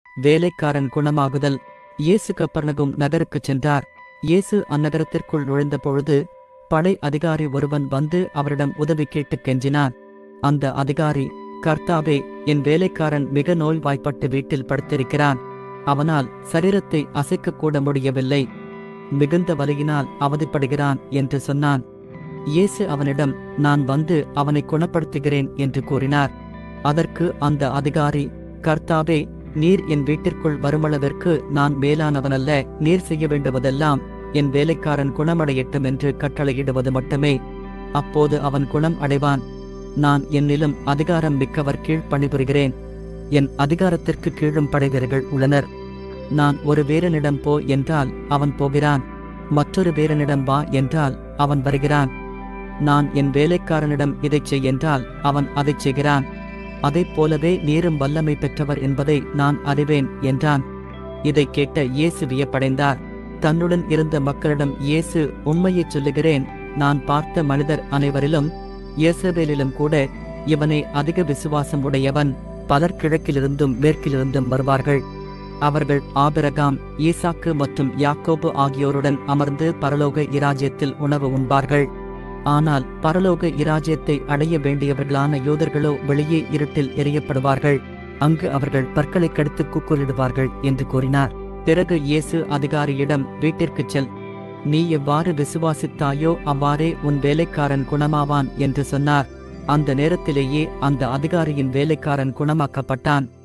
வேலைக்காரன் குணமாகுதல் இயேசு கப்பர்னகும் நகருக்குச் சென்றார் இயேசு அந்நகரத்திற்குள் நுழைந்த பொழுது படை அதிகாரி ஒருவன் வந்து அவரிடம் உதவி கேட்டுக் கெஞ்சினான் அந்த அதிகாரி கர்த்தாவே என் வேலைக்காரன் மிக நோய்வாய்ப்பட்டு வீட்டில் படுத்திருக்கிறான் அவனால் சரீரத்தை அசைக்கக்கூட முடியவில்லை மிகுந்த வலியினால் அவதிப்படுகிறான் என்று சொன்னான் இயேசு அவனிடம் நான் வந்து அவனை குணப்படுத்துகிறேன் என்று கூறினார் அதற்கு அந்த அதிகாரி கர்த்தாவே நீர் என் வீட்டிற்குள் வருமளவிற்கு நான் மேலானவனல்ல நீர் செய்ய வேண்டுவதெல்லாம் என் வேலைக்காரன் குணமடையட்டும் என்று கட்டளையிடுவது மட்டுமே அப்போது அவன் குணம் அடைவான் நான் என்னிலும் அதிகாரம் மிக்கவர் கீழ் பணிபுரிகிறேன் என் அதிகாரத்திற்கு கீழும் படைவீரர்கள் உள்ளனர் நான் ஒரு வீரனிடம் போ என்றால் அவன் போகிறான் மற்றொரு வீரனிடம் வா என்றால் அவன் வருகிறான் நான் என் வேலைக்காரனிடம் இதைச் செய் என்றால் அவன் அதைச் செய்கிறான் அதைப் போலவே நீரும் வல்லமை பெற்றவர் என்பதை நான் அறிவேன் என்றான் இதைக் கேட்ட இயேசு வியப்படைந்தார் தன்னுடன் இருந்த மக்களிடம் இயேசு உண்மையைச் சொல்லுகிறேன் நான் பார்த்த மனிதர் அனைவரிலும் இயேசபேலிலும் கூட இவனே அதிக விசுவாசம் உடையவன் பலர் கிழக்கிலிருந்தும் மேற்கிலிருந்தும் வருவார்கள் அவர்கள் ஆபிரகாம் ஈசாக்கு மற்றும் யாக்கோபு ஆகியோருடன் அமர்ந்து பரலோக இராஜ்யத்தில் உணவு உண்பார்கள் ஆனால் பரலோக இராஜ்யத்தை அடைய வேண்டியவர்களான யூதர்களோ வெளியே இருட்டில் எறியப்படுவார்கள் அங்கு அவர்கள் பற்களை கடித்து கூக்குரலிடுவார்கள் என்று கூறினார் பிறகு இயேசு அதிகாரியிடம் வீட்டிற்குச் செல் நீ எவ்வாறு விசுவாசித்தாயோ அவ்வாறே உன் வேலைக்காரன் குணமாவான் என்று சொன்னார் அந்த நேரத்திலேயே அந்த அதிகாரியின் வேலைக்காரன் குணமாக்கப்பட்டான்